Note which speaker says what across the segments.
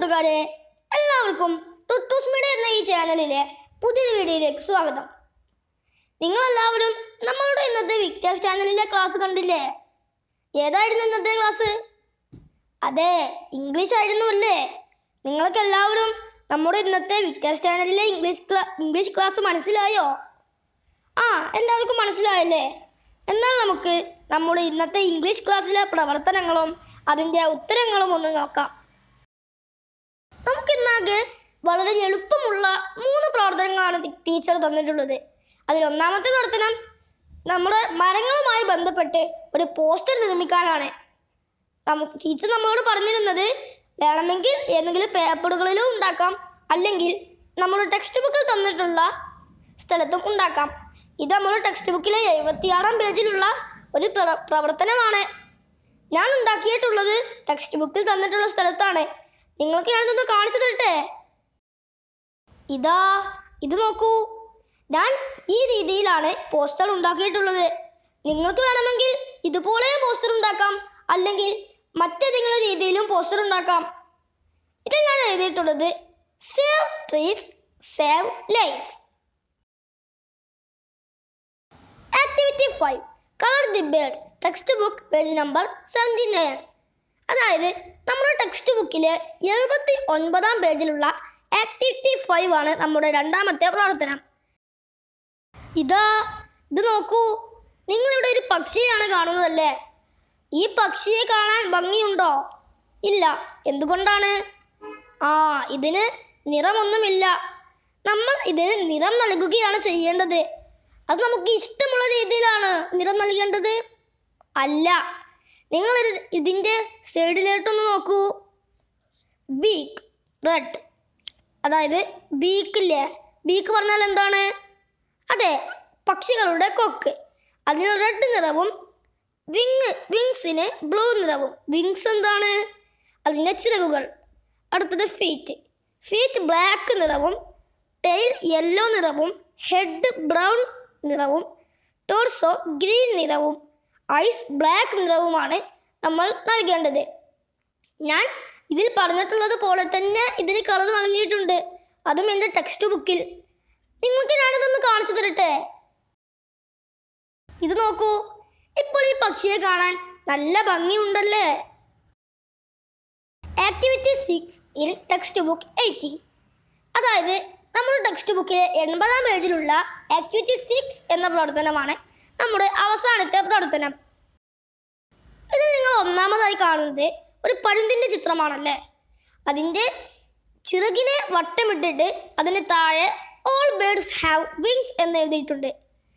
Speaker 1: കൂട്ടുകാരെ എല്ലാവർക്കും ടുട്ടൂസ് മീഡിയ എന്ന ഈ ചാനലിലെ പുതിയൊരു വീഡിയോയിലേക്ക് സ്വാഗതം നിങ്ങളെല്ലാവരും നമ്മളുടെ ഇന്നത്തെ വിക്ടേഴ്സ് ചാനലിലെ ക്ലാസ് കണ്ടില്ലേ ഏതായിരുന്നു ഇന്നത്തെ ക്ലാസ് അതെ ഇംഗ്ലീഷ് ആയിരുന്നു അല്ലേ നിങ്ങൾക്ക് എല്ലാവരും നമ്മുടെ ഇന്നത്തെ വിക്ടേഴ്സ് ചാനലിലെ ഇംഗ്ലീഷ് ക്ലാ ഇംഗ്ലീഷ് ക്ലാസ് മനസ്സിലായോ ആ എല്ലാവർക്കും മനസ്സിലായല്ലേ എന്നാൽ നമുക്ക് നമ്മുടെ ഇന്നത്തെ ഇംഗ്ലീഷ് ക്ലാസ്സിലെ പ്രവർത്തനങ്ങളും അതിൻ്റെ ഉത്തരങ്ങളും ഒന്ന് നോക്കാം നമുക്കിന്നാകെ വളരെ എളുപ്പമുള്ള മൂന്ന് പ്രവർത്തനങ്ങളാണ് ടി- ടീച്ചർ തന്നിട്ടുള്ളത് അതിൽ ഒന്നാമത്തെ പ്രവർത്തനം നമ്മുടെ മരങ്ങളുമായി ബന്ധപ്പെട്ട് ഒരു പോസ്റ്റർ നിർമ്മിക്കാനാണ് നമുക്ക് ടീച്ചർ നമ്മളോട് പറഞ്ഞിരുന്നത് വേണമെങ്കിൽ ഏതെങ്കിലും പേപ്പറുകളിലും ഉണ്ടാക്കാം അല്ലെങ്കിൽ നമ്മുടെ ടെക്സ്റ്റ് ബുക്കിൽ തന്നിട്ടുള്ള സ്ഥലത്തും ഉണ്ടാക്കാം ഇത് നമ്മുടെ ടെക്സ്റ്റ് ബുക്കിലെ എഴുപത്തിയാറാം പേജിലുള്ള ഒരു പ്ര- പ്രവർത്തനമാണ് ഞാൻ ഉണ്ടാക്കിയിട്ടുള്ളത് ടെക്സ്റ്റ് ബുക്കിൽ തന്നിട്ടുള്ള സ്ഥലത്താണ് നിങ്ങൾക്ക് ഞാനിതൊന്ന് കാണിച്ചു തരട്ടെ ഇതാ ഇത് നോക്കൂ ഞാൻ ഈ രീതിയിലാണ് പോസ്റ്റർ ഉണ്ടാക്കിയിട്ടുള്ളത് നിങ്ങൾക്ക് വേണമെങ്കിൽ ഇതുപോലെ പോസ്റ്റർ ഉണ്ടാക്കാം അല്ലെങ്കിൽ മറ്റേതെങ്കിലും രീതിയിലും പോസ്റ്റർ ഉണ്ടാക്കാം ഇതിൽ ഞാൻ എഴുതിയിട്ടുള്ളത് save trees save life activity five colour the bird text book page number seventy nine അതായത് നമ്മുടെ ടെക്സ്റ്റ് ബുക്കിലെ എഴുപത്തി ഒൻപതാം പേജിലുള്ള ആക്ടിവിറ്റി ഫൈവ് ആണ് നമ്മുടെ രണ്ടാമത്തെ പ്രവർത്തനം ഇതാ ഇത് നോക്കൂ നിങ്ങളിവിടെ ഒരു പക്ഷിയാണ് കാണുന്നതല്ലേ ഈ പക്ഷിയെ കാണാൻ ഭംഗിയുണ്ടോ ഇല്ല എന്തുകൊണ്ടാണ് ആ ഇതിന് നിറമൊന്നുമില്ല നമ്മൾ ഇതിന് നിറം നൽകുകയാണ് ചെയ്യേണ്ടത് അത് നമുക്ക് ഇഷ്ടമുള്ള രീതിയിലാണ് നിറം നൽകേണ്ടത് അല്ല നിങ്ങൾ ഇത് ഇതിൻ്റെ സൈഡിലോട്ടൊന്ന് നോക്കൂ ബീക്ക് റെഡ് അതായത് ബീക്കില്ലേ ബീക്ക് പറഞ്ഞാൽ എന്താണ് അതെ പക്ഷികളുടെ കൊക്ക് അതിന് റെഡ് നിറവും വിങ് വിങ്സിന് ബ്ലൂ നിറവും വിങ്സ് എന്താണ് അതിൻ്റെ ചിറകുകൾ അടുത്തത് ഫീറ്റ് ഫീറ്റ് ബ്ലാക്ക് നിറവും ടെയിൽ യെല്ലോ നിറവും ഹെഡ് ബ്രൗൺ നിറവും ടോർസോ ഗ്രീൻ നിറവും ഐസ് ബ്ലാക്ക് നിറവുമാണ് നമ്മൾ നൽകേണ്ടത് ഞാൻ ഇതിൽ പറഞ്ഞിട്ടുള്ളത് പോലെ തന്നെ ഇതിന് കളർ നൽകിയിട്ടുണ്ട് അതും എൻ്റെ ടെക്സ്റ്റ് ബുക്കിൽ നിങ്ങൾക്ക് ഞാനിതൊന്ന് കാണിച്ചു തരട്ടെ ഇത് നോക്കൂ ഇപ്പോൾ ഈ പക്ഷിയെ കാണാൻ നല്ല ഭംഗിയുണ്ടല്ലേ activity six in text book eighty അതായത് നമ്മുടെ ടെക്സ്റ്റ് ബുക്കിലെ എൺപതാം പേജിലുള്ള ആക്ടിവിറ്റി സിക്സ് എന്ന പ്രവർത്തനമാണ് നമ്മുടെ അവസാനത്തെ പ്രവർത്തനം ഇതിൽ നിങ്ങൾ ഒന്നാമതായി കാണുന്നത് ഒരു പരുന്തിൻ്റെ ചിത്രമാണല്ലേ അതിൻ്റെ ചിറകിനെ വട്ടമിട്ടിട്ട് അതിന് താഴെ ഓൾ ബേർഡ്സ് ഹാവ് വിങ്സ് എന്ന് എഴുതിയിട്ടുണ്ട്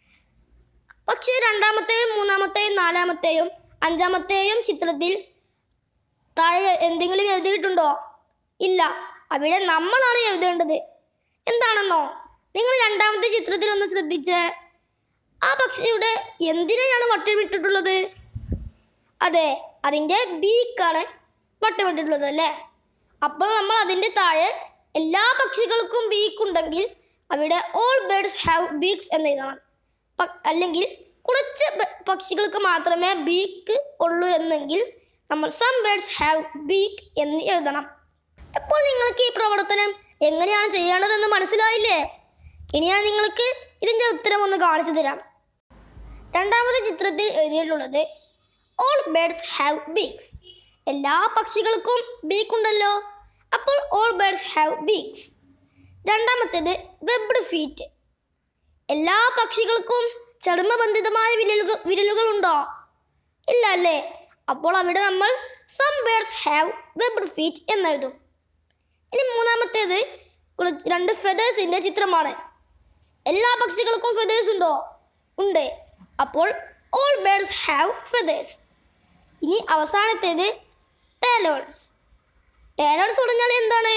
Speaker 1: പക്ഷേ രണ്ടാമത്തെയും മൂന്നാമത്തെയും നാലാമത്തെയും അഞ്ചാമത്തെയും ചിത്രത്തിൽ താഴെ എന്തെങ്കിലും എഴുതിയിട്ടുണ്ടോ ഇല്ല അവിടെ നമ്മളാണ് എഴുതേണ്ടത് എന്താണെന്നോ നിങ്ങൾ രണ്ടാമത്തെ ചിത്രത്തിൽ ഒന്ന് ശ്രദ്ധിച്ച് ആ പക്ഷിയുടെ എന്തിനെയാണ് വട്ടമിട്ടിട്ടുള്ളത് അതെ അതിൻ്റെ ബീക്കാണ് വട്ടമിട്ടിട്ടുള്ളത് അല്ലേ അപ്പോൾ നമ്മൾ അതിൻ്റെ താഴെ എല്ലാ പക്ഷികൾക്കും ബീക്ക് ഉണ്ടെങ്കിൽ അവിടെ ഓൾ ബേർഡ്സ് ഹാവ് ബീക്സ് എന്ന് എഴുതണം പ- അല്ലെങ്കിൽ കുറച്ച് ബ- പക്ഷികൾക്ക് മാത്രമേ ബീക്ക് ഉള്ളൂ എന്നെങ്കിൽ നമ്മൾ സം ബേർഡ്സ് ഹാവ് ബീക്ക് എന്ന് എഴുതണം അപ്പോൾ നിങ്ങൾക്ക് ഈ പ്രവർത്തനം എങ്ങനെയാണ് ചെയ്യേണ്ടതെന്ന് മനസ്സിലായില്ലേ ഇനി ഞാൻ നിങ്ങൾക്ക് ഇതിൻ്റെ ഉത്തരം ഒന്ന് കാണിച്ചു തരാം രണ്ടാമത്തെ ചിത്രത്തിൽ എഴുതിയിട്ടുള്ളത് ഓൾ ബേർഡ്സ് ഹാവ് ബീക്സ് എല്ലാ പക്ഷികൾക്കും ബീക്ക് ഉണ്ടല്ലോ അപ്പോൾ ഓൾ ബേർഡ്സ് ഹാവ് ബീക്സ് രണ്ടാമത്തേത് വെബ്ഡ് ഫീറ്റ് എല്ലാ പക്ഷികൾക്കും ചർമ്മബന്ധിതമായ വിരലുകൾ വിരലുകളുണ്ടോ ഇല്ല അല്ലേ അപ്പോൾ അവിടെ നമ്മൾ some birds have webbed feet എന്നെഴുതും ഇനി മൂന്നാമത്തേത് കുറച്ച് രണ്ട് ഫെതേഴ്സിൻ്റെ ചിത്രമാണ് എല്ലാ പക്ഷികൾക്കും ഫെതേഴ്സ് ഉണ്ടോ ഉണ്ട് അപ്പോൾ ഓൾ ബേർഡ്സ് ഹാവ് ഫെതേഴ്സ് ഇനി അവസാനത്തേത് ടേലോൺസ് ടേലോൺസ് പറഞ്ഞാൽ എന്താണ്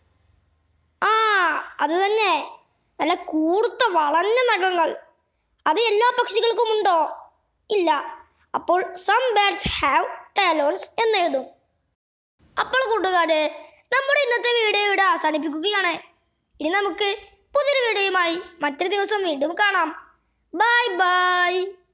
Speaker 1: ആ അത് തന്നെ നല്ല കൂർത്ത വളഞ്ഞ നഖങ്ങൾ അത് എല്ലാ പക്ഷികൾക്കും ഉണ്ടോ ഇല്ല അപ്പോൾ സം ബേർഡ്സ് ഹാവ് ടേലോൺസ് എന്നെഴുതും അപ്പോൾ കൂട്ടുകാരെ നമ്മുടെ ഇന്നത്തെ വീഡിയോ ഇവിടെ അവസാനിപ്പിക്കുകയാണ് ഇനി നമുക്ക് പുതിയൊരു വീഡിയോയുമായി മറ്റൊരു ദിവസം വീണ്ടും കാണാം ബൈ ബൈ